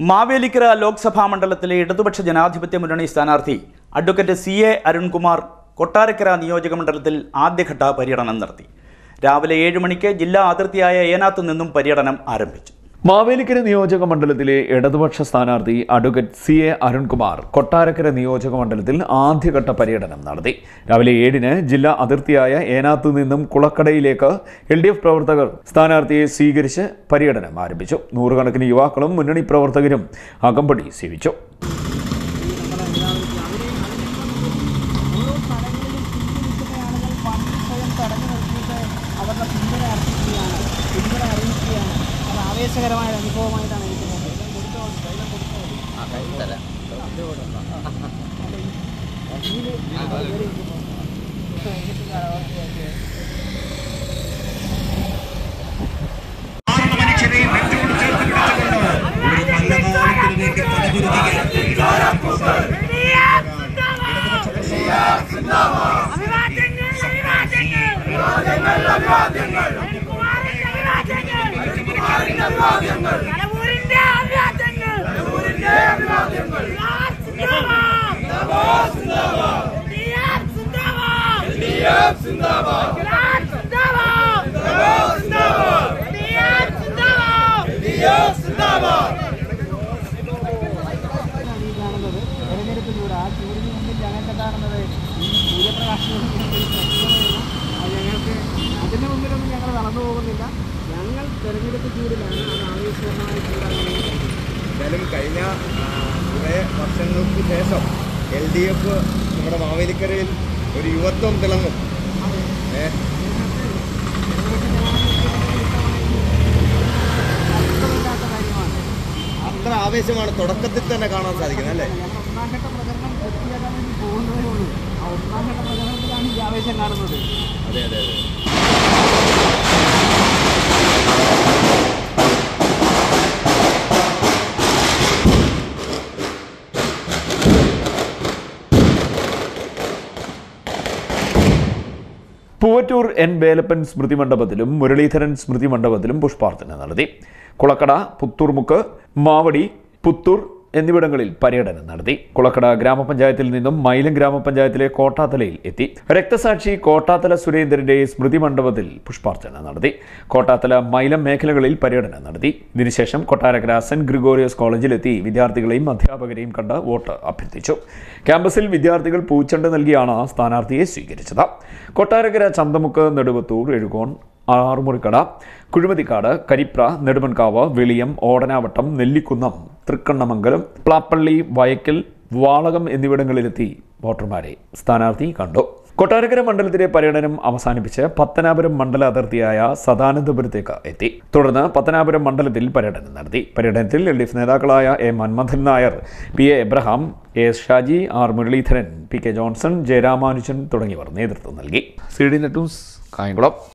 മാവേലിക്കര ലോക്സഭാ മണ്ഡലത്തിലെ ഇടതുപക്ഷ ജനാധിപത്യ മുന്നണി സ്ഥാനാർത്ഥി advocate C A Arunkumar Kottarakkara നിയോജക മണ്ഡലത്തിൽ ആദ്യഘട്ട പര്യടനം നടത്തി രാവിലെ ഏഴ് മണിക്ക് ജില്ലാ അതിർത്തിയായ ഏനാത്തു നിന്നും പര്യടനം ആരംഭിച്ചു മാവേലിക്കര നിയോജക മണ്ഡലത്തിലെ ഇടതുപക്ഷ സ്ഥാനാർത്ഥി advocate C A Arunkumar Kottarakkara നിയോജക മണ്ഡലത്തിൽ ആദ്യഘട്ട പര്യടനം നടത്തി രാവിലെ ഏഴിന് ജില്ലാ അതിർത്തിയായ ഏനാത്തു നിന്നും കുളക്കടയിലേക്ക് എൽ ഡി എഫ് പ്രവർത്തകർ സ്ഥാനാർത്ഥിയെ സ്വീകരിച്ച് പര്യടനം ആരംഭിച്ചു നൂറുകണക്കിന് യുവാക്കളും മുന്നണി പ്രവർത്തകരും അകമ്പടി സേവിച്ചു ഓരോ സ്ഥലങ്ങളിലും പിന്തുണയ്ക്കുന്ന ആളുകൾ പണ്ട് സ്വയം തടഞ്ഞു നിർത്തിയിട്ട് അവരുടെ പിന്തുണ അർപ്പിക്കുകയാണ് പിന്തുണ അറിയിക്കുകയാണ് അത് ആവേശകരമായ ഒരു അനുഭവമായിട്ടാണ് എനിക്ക് തോന്നുന്നത് മനുഷ്യരെ നെഞ്ചോട് ചേർത്ത് പിടിച്ചുകൊണ്ട് ഒരു നല്ല കാലത്തിന് വേണ്ടി പടപുരുതുകയാണ് കലവൂരിന്റെ അഭിവാദ്യങ്ങൾ ആണ് ഈ കാണുന്നത് തെരഞ്ഞെടുപ്പ് ചൂട് ആ ചൂടിന് മുമ്പിൽ ഞങ്ങൾക്ക് കാണുന്നത് ഈ സൂര്യപ്രകാശം അത് ഞങ്ങൾക്ക് അതിന് മുമ്പിലൊന്നും ഞങ്ങൾ നടന്നു പോകുന്നില്ല ഞങ്ങൾ തെരഞ്ഞെടുപ്പ് ചൂടിലാണ് അത് ആവേശകരമായ ചൂടാണ് എന്തായാലും കഴിഞ്ഞ ആ, കുറേ വർഷങ്ങൾക്ക് ശേഷം എൽ ഡി എഫ് നമ്മുടെ മാവേലിക്കരയിൽ ഒരു യുവത്വം തിളങ്ങും ഏ അർത്ഥമില്ലാത്ത കാര്യമാണ് അത്ര ആവേശമാണ് തുടക്കത്തിൽ തന്നെ കാണാൻ സാധിക്കുന്നത് അല്ലേ ഞങ്ങൾ ഒന്നാം ഘട്ട പ്രചരണം പൂർത്തിയാക്കാൻ വേണ്ടി പോകുന്നതേ ഉള്ളൂ ആ ഒന്നാം ഘട്ട പ്രചരണത്തിലാണ് ഈ ആവേശം കാണുന്നത് അതെ അതെ അതെ പൂവറ്റൂർ എൻ വേലപ്പൻ സ്മൃതി മണ്ഡപത്തിലും മുരളീധരൻ സ്മൃതി മണ്ഡപത്തിലും പുഷ്പാർച്ചന നടത്തി കുളക്കട പുത്തൂർമുക്ക് മാവടി പുത്തൂർ എന്നിവിടങ്ങളിൽ പര്യടനം നടത്തി കുളക്കട ഗ്രാമപഞ്ചായത്തിൽ നിന്നും മൈലം ഗ്രാമപഞ്ചായത്തിലെ കോട്ടാത്തലയിൽ എത്തി രക്തസാക്ഷി കോട്ടാത്തല സുരേന്ദ്രന്റെ സ്മൃതി മണ്ഡപത്തിൽ പുഷ്പാർച്ചന നടത്തി കോട്ടാത്തല മൈലം മേഖലകളിൽ പര്യടനം നടത്തി ഇതിനുശേഷം കൊട്ടാരക്കര സെന്റ് ഗ്രിഗോറിയസ് കോളേജിലെത്തി വിദ്യാർത്ഥികളെയും അധ്യാപകരെയും കണ്ട് വോട്ട് അഭ്യർത്ഥിച്ചു ക്യാമ്പസിൽ വിദ്യാർത്ഥികൾ പൂച്ചെണ്ട് നൽകിയാണ് സ്ഥാനാർത്ഥിയെ സ്വീകരിച്ചത് കൊട്ടാരക്കര ചന്തമുക്ക് നെടുവത്തൂർ എഴുകോൺ ആറുമുറിക്കട കുഴിമതിക്കാട് കരിപ്ര നെടുമൺകാവ് വെളിയം ഓടനാവട്ടം നെല്ലിക്കുന്നം തൃക്കണ്ണമംഗലം പ്ലാപ്പള്ളി വയക്കൽ വാളകം എന്നിവിടങ്ങളിലെത്തി വോട്ടർമാരെ സ്ഥാനാർത്ഥി കണ്ടു കൊട്ടാരക്കര മണ്ഡലത്തിലെ പര്യടനം അവസാനിപ്പിച്ച് പത്തനാപുരം മണ്ഡല അതിർത്തിയായ സദാനന്ദപുരത്തേക്ക് എത്തി തുടർന്ന് പത്തനാപുരം മണ്ഡലത്തിൽ പര്യടനം നടത്തി പര്യടനത്തിൽ എൽ ഡി എഫ് നേതാക്കളായ A Manmadhan Nair P A Abraham A S Shaji R Muraleedharan P K Johnson Jayaramanujan തുടങ്ങിയവർ നേതൃത്വം നൽകി C D net news Kayamkulam